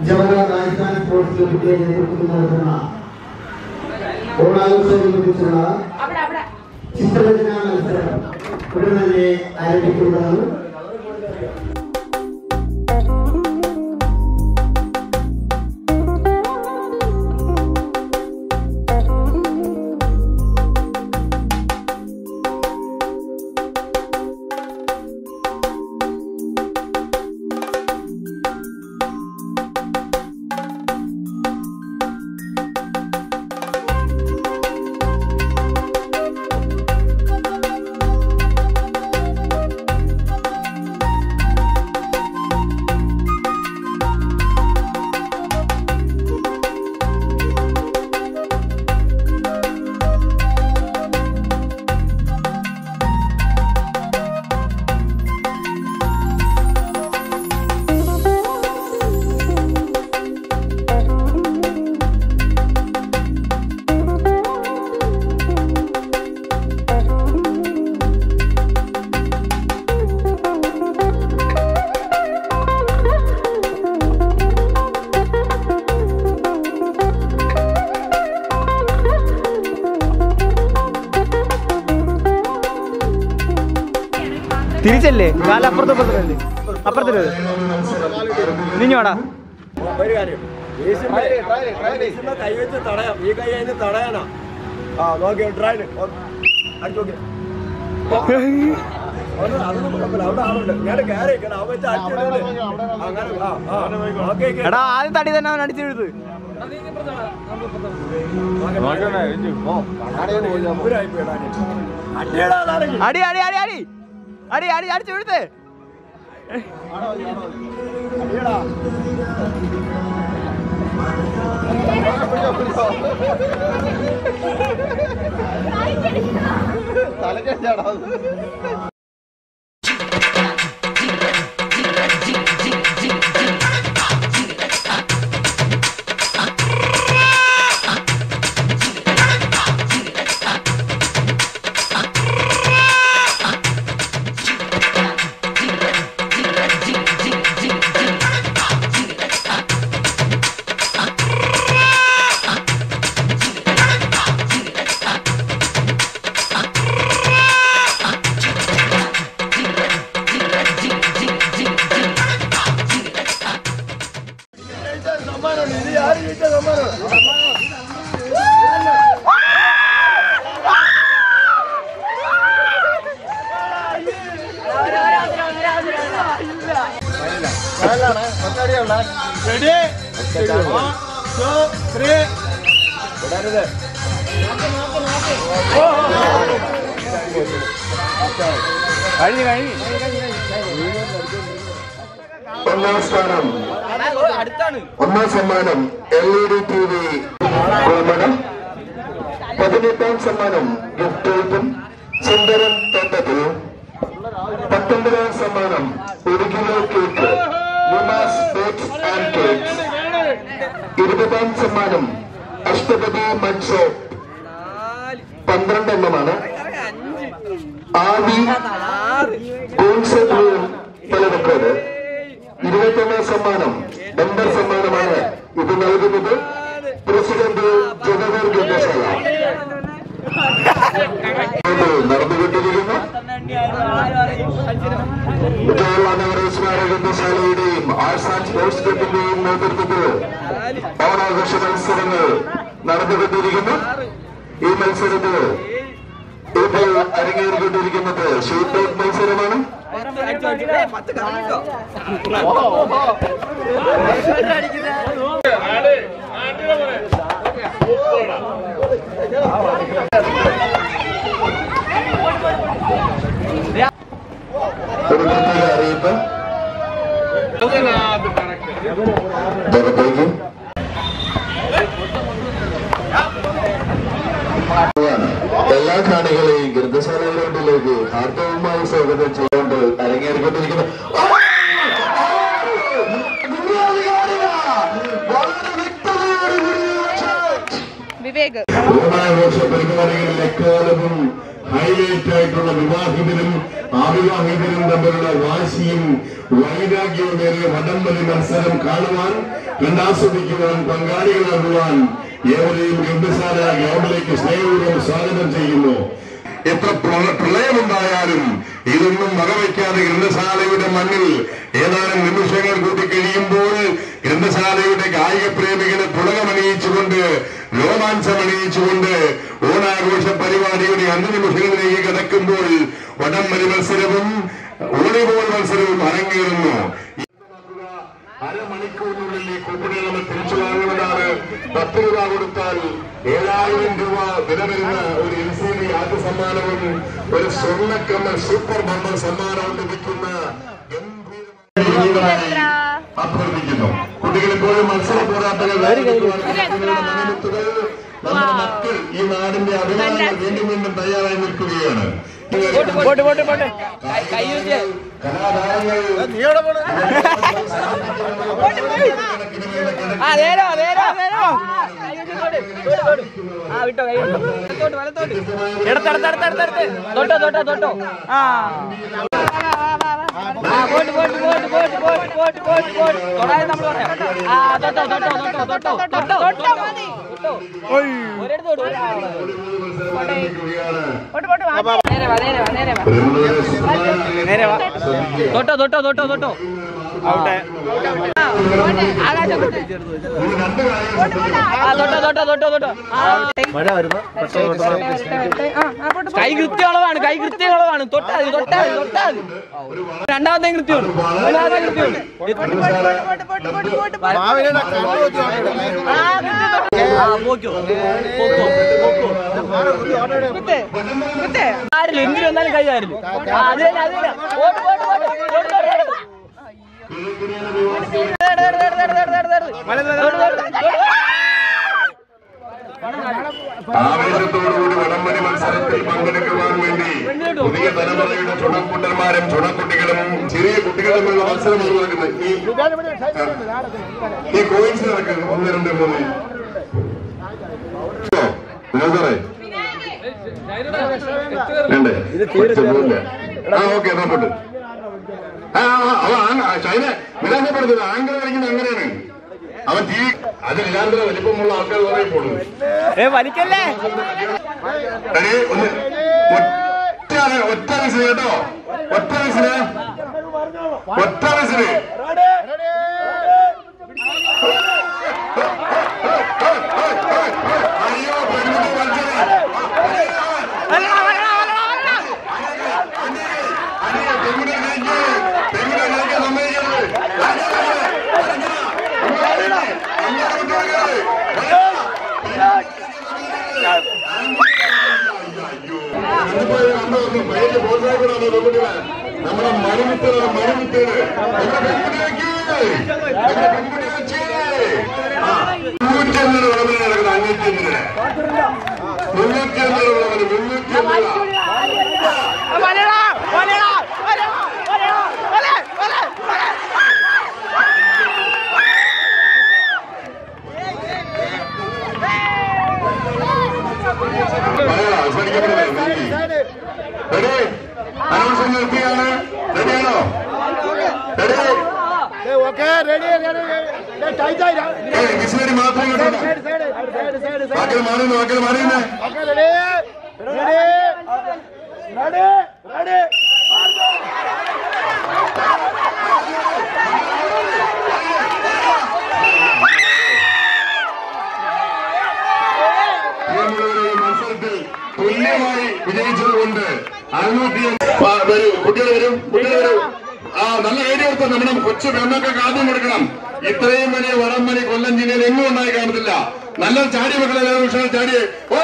Jawahar Rajasthan sports കമ്മിറ്റിയെ നേതൃത്വം നൽകുന്ന ഓണാഘോഷത്തെക്കുറിച്ചുള്ള ചിത്രരചനാ മത്സരം ഉടൻ തന്നെ ആരംഭിക്കുന്നതാണ് തിരിച്ചല്ലേ കാല അപ്പുറത്ത് അപ്പുറത്തല്ലേ അപ്പുറത്തില്ല നിഞ്ഞോടാ ഒരു കാര്യം വീശുമ്പോ വീശുമ്പോ കൈവച്ച് തടയാം ഈ കൈ അതിന് തടയാനാ ആ നോക്കി ട്രൈ അടിച്ചു നോക്കി ഒന്ന് അതൊന്നും കുഴപ്പമില്ല അവിടെ ആളുണ്ട് ഞാൻ കയറി നിൽക്കണം അവൻ വെച്ച് അടിച്ചിടുന്നത് അങ്ങനെ ആ ആ ഓക്കെ എടാ ആദ്യം തടി തന്നെ അവൻ അടിച്ചെഴുത് അടിയടാ അടി അടി അടി അടി അടി അടി അടിച്ചെഴുത്ത് അടിയടാ സമ്മാനമുണ്ട് ഇത് ആരും ജയിച്ച സമ്മാനമാണ് വിടരുത് കഴിഞ്ഞു കഴിഞ്ഞു ഒന്നാം സ്ഥാനം ഒന്നാം സമ്മാനം L E D T V കോമണം പതിനെട്ടാം സമ്മാനം ഗിഫ്റ്റ് ഐറ്റം സുന്ദരൻ തോട്ടത്തിൽ പത്തൊമ്പതാം സമ്മാനം ഒരു kilo cake Lumas bakes and cakes ഇരുപതാം സമ്മാനം അഷ്ടപതി മത്സോ പന്ത്രണ്ടെണ്ണമാണ് ആവി കോൺസെപ്റ്റ് പലവക്കോട് ഇരുപത്തൊന്നാം സമ്മാനം നമ്പർ സമ്മാനമാണ് ഇത് നൽകുന്നത് പ്രസിഡന്റ് ജനകർ ഗ്രന്ഥശാല നടന്നുകൊണ്ടിരിക്കുന്നു കേരള നഗര സ്മാരക ഗ്രന്ഥശാലയുടെയും ആർട്സ് ആൻഡ് സ്പോർട്സ് ക്ലബിന്റെയും നേതൃത്വത്തിൽ ഓണാഘോഷ മത്സരങ്ങൾ നടന്നുകൊണ്ടിരിക്കുന്നു ഈ മത്സരത്തിൽ ഇപ്പോൾ അരങ്ങേറിക്കൊണ്ടിരിക്കുന്നത് ഷൂട്ട് ഔട്ട് മത്സരമാണ് ഒരു പ്രത്യേക അറിയിപ്പ് ജനതയ്ക്ക് എല്ലാ കാണികളെയും ഗ്രന്ഥശാല ഗ്രൗണ്ടിലേക്ക് ഹാർദവുമായി സ്വാഗതം ചെയ്തുകൊണ്ട് അരങ്ങേറിക്കൊണ്ടിരിക്കുന്നു വളരെ വ്യക്തതയോടുകൂടി വിവേക് ഓണാഘോഷ പരിപാടികളിൽ എക്കാലവും ഹൈലൈറ്റ് ആയിട്ടുള്ള വിവാഹിതരും അവിവാഹിതരും തമ്മിലുള്ള വാശിയും വൈരാഗ്യവും നേരിയ വടംവലി മത്സരം കാണുവാൻ കണ്ടാസ്വദിക്കുവാൻ പങ്കാളികളാകുവാൻ ഏവരെയും ഗന്ധശാല ഗ്രാമിലേക്ക് സ്നേഹപൂർവ്വം സ്വാഗതം ചെയ്യുന്നു എത്ര പ്ര- പ്രളയമുണ്ടായാലും ഇതൊന്നും വകവയ്ക്കാതെ ഗ്രന്ഥശാലയുടെ മണ്ണിൽ ഏതാനും നിമിഷങ്ങൾ കൂടി കഴിയുമ്പോൾ ഗ്രന്ഥശാലയുടെ കായിക പ്രേമികളെ പുളകമണിയിച്ചുകൊണ്ട് രോമാഞ്ചമണിയിച്ചുകൊണ്ട് ഓണാഘോഷ പരിപാടിയുടെ അന്ത്യനിമിഷങ്ങളിലേക്ക് കടക്കുമ്പോൾ വടംവലി മത്സരവും വോളിബോൾ മത്സരവും അരങ്ങേറുന്നു അരമണിക്കൂറിനുള്ളിൽ ഈ കൂപ്പണുകൾ നമ്മൾ തിരിച്ചു വാങ്ങുന്നതാണ് പത്ത് രൂപ കൊടുത്താൽ ഏഴായിരം രൂപ വില വരുന്ന ഒരു എൽ സി ഡി ആദ്യ സമ്മാനവും ഒരു സ്വർണ്ണക്കമ്മൽ സൂപ്പർ ബമ്പർ സമ്മാനവും ലഭിക്കുന്ന ഗംഭീരമായ രീതികളായി അഭ്യർത്ഥിക്കുന്നു കുട്ടികൾ ഇപ്പോഴും മത്സര പോരാട്ടങ്ങൾ വേദിക്കുവാൻ കുട്ടികളുടെ മനമുത്തുകൾ നമ്മുടെ മക്കൾ ഈ നാടിന്റെ അഭിമാനങ്ങൾ വീണ്ടും വീണ്ടും തയ്യാറായി നിൽക്കുകയാണ് പോട്ട് പോട്ട് പോട്ട് കൈ വെച്ച് കലാതാരങ്ങൾ ആ നേരോ നേരോ നേരോ കൈ വെച്ച് തൊട്, തൊട്, തൊട്. ആ വിട്ടോ കൈ വിട്ടോ വലത്തോട്ട് വലത്തോട്ട് എടുത്തെടുത്തെടുത്തെടുത്ത് തൊട്ടോ തൊട്ടോ തൊട്ടോ ആ ആ പോട്ട് പോട്ട് പോട്ട് പോട്ട് പോട്ട് പോട്ട് പോട്ട് പോട്ട് തൊടാതെ നമ്മൾ പറയാം ആ തൊട്ടോ തൊട്ടോ തൊട്ടോ തൊട്ടോ തൊട്ടോ തൊട്ടോ മതി തൊട്ടോ ഒരിടത്ത് തൊടു നേരെ വാ നേരെ വാ നേരെ വാ നേരെ വാ തൊട്ടോ തൊട്ടോ തൊട്ടോ തൊട്ടോ ഔട്ടെ ആകാശം ആ തൊട്ടോ തൊട്ടോ തൊട്ടോ തൊട്ടോ ആ കൈ കൃത്യമുള്ളതാണ് കൈ കൃത്യമുള്ളതാണ് തൊട്ടാ മതി തൊട്ടാ മതി തൊട്ടാ മതി രണ്ടാമത്തെ കൃത്യമാണ് മൂന്നാമത്തെ കൃത്യമാണ് ആ, കൃത്യം തൊട്ട്. ആ, പോക്കോ പോക്കോ പോക്കോ ആരില്ല എന്തിനു വന്നാലും കൈ ആരില്ല ആ, അത് തന്നെ അത് തന്നെ ഓട്ട് ഓട്ട് ഓട്ട് ഓട്ട് ഓട്ട് ഓട്ട്. ദേ, ദേ, ദേ, ദേ, ദേ, ദേ, ദേ, ദേ. ഓട്ട്, ഓട്ട്, ഓട്ട്. ആവേശത്തോടുകൂടി വടംവലി മത്സരത്തിൽ പങ്കെടുക്കുവാൻ വേണ്ടി പുതിയ തലമുറയുടെ ചുണക്കുട്ടന്മാരും ചുണക്കുട്ടികളും ചെറിയ കുട്ടികളും തമ്മിലുള്ള മത്സരം ഒഴിവാക്കുന്നത് ഈ ഈ കോയിൻസ് നടക്കുന്നു ഒന്ന് രണ്ട് മൂന്ന് ഓ, വിനോദ് സാറേ വേണ്ടേ കുറച്ച് പോവില്ല. ആ ഓക്കെ നോക്കട്ടെ ആ ആ, അവ ആ- ചൈന നിരാശപ്പെടുന്നത് ആംഗല കളിക്കുന്നത് അങ്ങനെയാണ് അവൻ ടി വി അതിൽ ഇല്ലാത്ത വലിപ്പമുള്ള ആൾക്കാർ പറയും പോണു ഏ വലിക്കല്ലേ എടീ, ഒന്ന് ഒറ്റ ആള്, ഒറ്റ വയസ്സിന് കേട്ടോ ഒറ്റ വയസ്സിന് ഒറ്റ വയസ്സിന് അയ്യോ പെൺകുട്ടി മത്സരം അയ്യോ പെൺകുട്ടി കളിക്ക് പെൺകുട്ടി കളിക്കാൻ സമ്മതിക്കരുത് അങ്ങോട്ട് വിട്ടേക്കരുത്. നമ്മുടെ മരുമിത്തരാണ് മരുമിത്തേര് മുന്നൂറ്റിയൊന്നര വിളവിന് നടക്കുന്ന അഞ്ഞൂറ്റിയൊന്നിന് മുന്നൂറ്റിയൊന്നര വിളവിന് മുന്നൂറ്റിയൊന്നര വലടാ വലടാ വലടാ വലടാ വല വല വല പറയാ അവസാനിക്കപ്പെടുന്നത് റെഡി അനൗൺസ് നിർത്തിയാണ് റെഡിയാണോ റെഡി കിസ്വേരി മാത്രം കിട്ടണം വാക്കിൽ മാറുന്നു വാക്കിൽ മാറിയുന്നേ പ്രിയമുള്ളവരെ, ഈ മത്സരത്തിൽ തുല്യമായി വിജയിച്ചതുകൊണ്ട് അറുന്നൂറ്റി വരൂ കുട്ടികൾ വരും കുട്ടികൾ വരൂ ആ നല്ല ഐഡിയ കൊടുത്ത നമ്മുടെ കൊച്ചു പെണ്ണൊക്കെ ആദ്യം കൊടുക്കണം ഇത്രയും വലിയ വടംവലി കൊല്ലം ജില്ലയിൽ എങ്ങും ഉണ്ടായി കാണത്തില്ല നല്ല ചാടി മക്കളെ എല്ലാവരും ഉഷാർ ചാടി ഓ!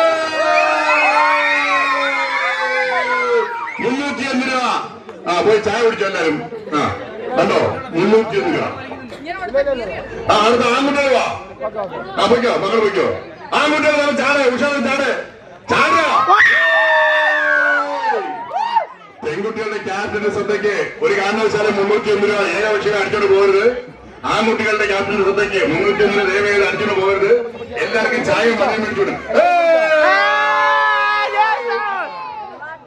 മുന്നൂറ്റി ഒന്ന് രൂപ ആ പോയി ചായ കുടിച്ചോ എല്ലാരും ആ കണ്ടോ മുന്നൂറ്റി ഒന്ന് രൂപ ആ അടുത്ത ആൺകുട്ടികൾ വാ ആ പൊയ്ക്കോ മകൾ പൊയ്ക്കോ ആൺകുട്ടികൾ നമ്മൾ ചാട് ഉഷാറ് ചാട് ചാടുക പെൺകുട്ടികളുടെ ക്യാപ്റ്റന്റെ ശ്രദ്ധയ്ക്ക് ഒരു കാരണവശാലും മുന്നൂറ്റി ഒന്ന് രൂപ ഏകപക്ഷം അടിച്ചോണ്ട് പോകരുത് ആൺകുട്ടികളുടെ ക്യാപ്റ്റന്റെ ശ്രദ്ധയ്ക്ക് മുന്നൂറ്റി ഒന്നിന് ദയവേത് അടിച്ചോണ്ട് പോകരുത് എല്ലാവർക്കും ചായയും മതിയും മേടിച്ചോടും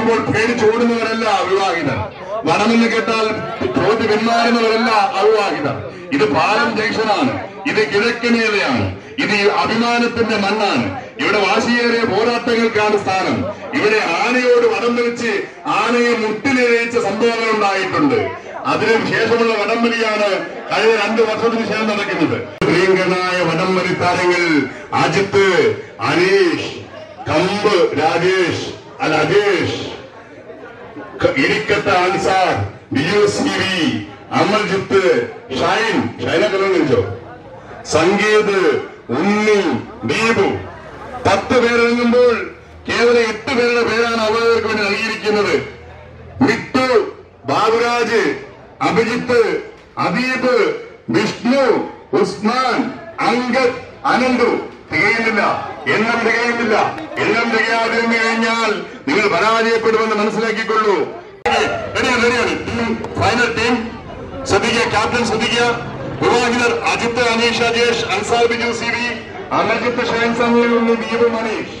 കേൾക്കുമ്പോൾ പേടിച്ചോടുന്നവരല്ല അവിവാഹിതർ വനമെന്ന് കേട്ടാൽ തോറ്റ് പിന്മാറുന്നവരല്ല അവിവാഹിതർ ഇത് പാലം ജംഗ്ഷനാണ് ഇത് കിഴക്കനേതയാണ് ഇത് ഈ അഭിമാനത്തിന്റെ മണ്ണാണ് ഇവിടെ വാശിയേറിയ പോരാട്ടങ്ങൾക്കാണ് സ്ഥാനം ഇവിടെ ആനയോട് വടം വലിച്ച് ആനയെ മുട്ടിലേച്ച സംഭവങ്ങൾ ഉണ്ടായിട്ടുണ്ട് അതിനു ശേഷമുള്ള വടംവലിയാണ് കഴിഞ്ഞ രണ്ട് വർഷത്തിന് ശേഷം നടക്കുന്നത് പ്രിയങ്കനായ വടംവലി താരങ്ങൾ അജിത്ത് അനീഷ് കമ്പ് രാജേഷ് അല്ല അജേഷ് ക- ഇരിക്കത്ത അൻസാർ ബിയു സി വി അമൽജിത്ത് ഷൈൻ ഷൈനെ കല്യാണം കഴിച്ചോ സംഗീത് ഉണ്ണി ദീപു പത്ത് പേരിറങ്ങുമ്പോൾ കേവലം എട്ട് പേരുടെ പേരാണ് അവർക്ക് വേണ്ടി നൽകിയിരിക്കുന്നത് മിട്ടു ബാബുരാജ് അഭിജിത്ത് അദീപ് വിഷ്ണു ഉസ്മാൻ അങ്കദ് അനന്തു തികയുന്നില്ല എണ്ണം തികയുന്നില്ല എണ്ണം തികയാതിരുന്നു കഴിഞ്ഞാൽ നിങ്ങൾ പരാജയപ്പെടുമെന്ന് മനസ്സിലാക്കിക്കൊള്ളൂ റെഡിയാണ് റെഡിയാണ് ഫൈനൽ ടീം ശ്രദ്ധിക്കുക ക്യാപ്റ്റൻ ശ്രദ്ധിക്കുക വിവാഹിതർ അജിത്ത് അനീഷ് അജേഷ് അൻസാർ ബിജു സി വി അമർജിത്ത് ഷൈൻ സമീർ ഉണ്ണി ദീപ് മനീഷ്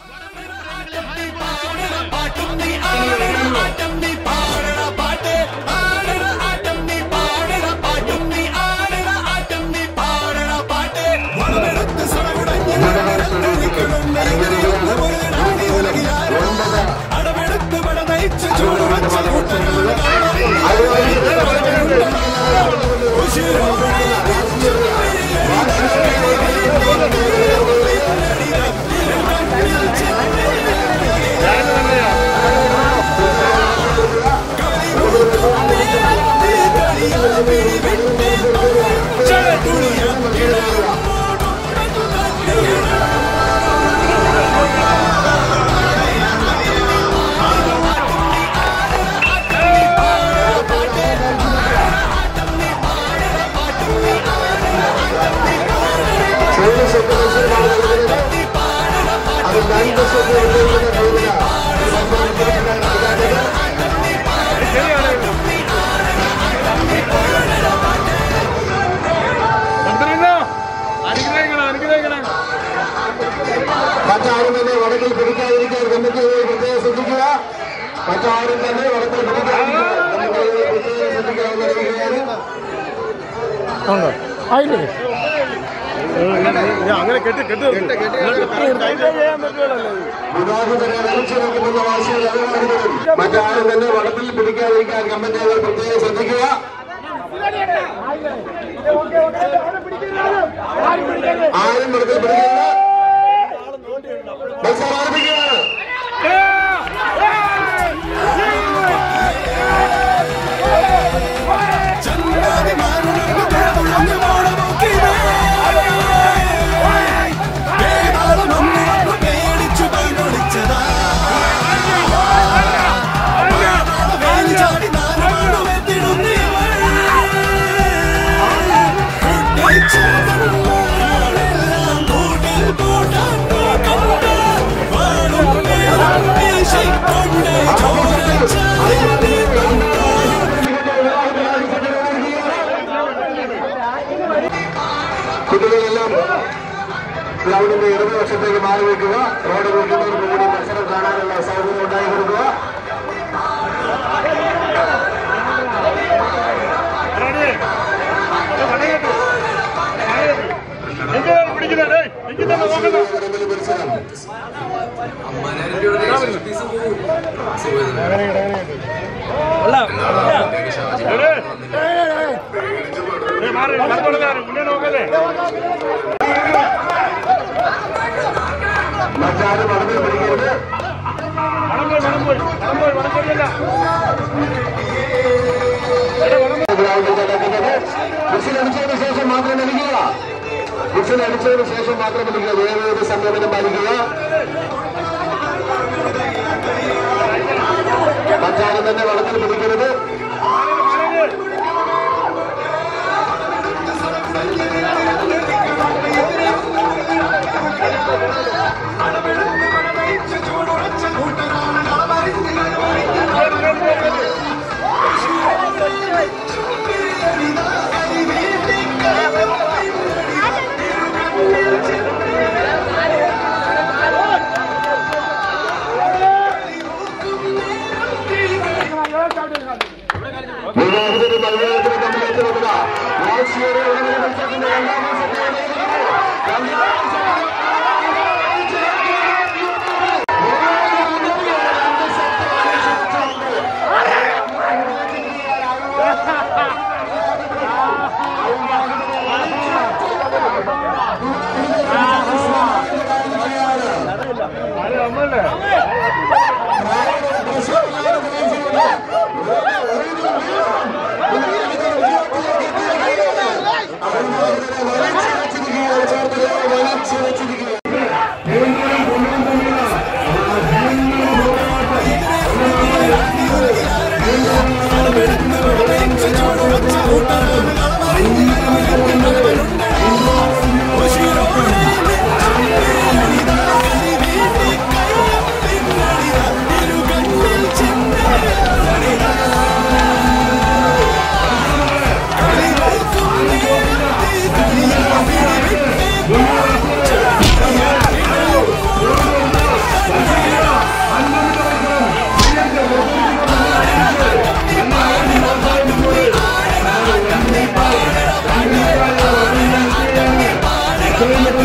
മറ്റാരും തന്നെ വടക്കിൽ പിടിക്കാതിരിക്കാൻ കമ്മിറ്റിയെ പ്രത്യേകം ശ്രദ്ധിക്കുക മറ്റാരും തന്നെ വടക്കിൽ പിടിക്കാതിരിക്കാൻ കമ്മിറ്റിയെ പ്രത്യേകം ശ്രദ്ധിക്കാമെന്ന് അറിയിക്കുകയാണ് അങ്ങനെ കെട്ടി കെട്ടി വിവാഹിതരെ വലിച്ചു നോക്കുന്ന വാശിയിൽ അഭിമാനികളും മറ്റാരും തന്നെ വടത്തിൽ പിടിക്കാതിരിക്കാൻ കമ്മിറ്റിയെ പ്രത്യേകം ശ്രദ്ധിക്കുക ആരും വടത്തിൽ പിടിക്കില്ല മത്സരം ആരംഭിക്കുകയാണ് കുട്ടികളെല്ലാം ഗ്രൗണ്ടിന്റെ ഇടതുവശത്തേക്ക് മാറി വയ്ക്കുക റോഡ് വയ്ക്കുന്നവർക്ക് കൂടി മത്സരം കാണാനുള്ള സൗകര്യം ഉണ്ടായി കൊടുക്കുക വടംവലി മത്സരം മറ്റാരും വടംവലി പിടിക്കരുത് ഗ്രൗണ്ടിൽ നടക്കുന്നത് വിസിൽ അടിച്ചതിന് ശേഷം മാത്രം നൽകുക വിസിൽ അടിച്ചതിന് ശേഷം മാത്രം നൽകുക വേറെ ഒരു സംയമനം പാലിക്കുക മറ്റാരും തന്നെ വടത്തിൽ പിടിക്കരുത് ും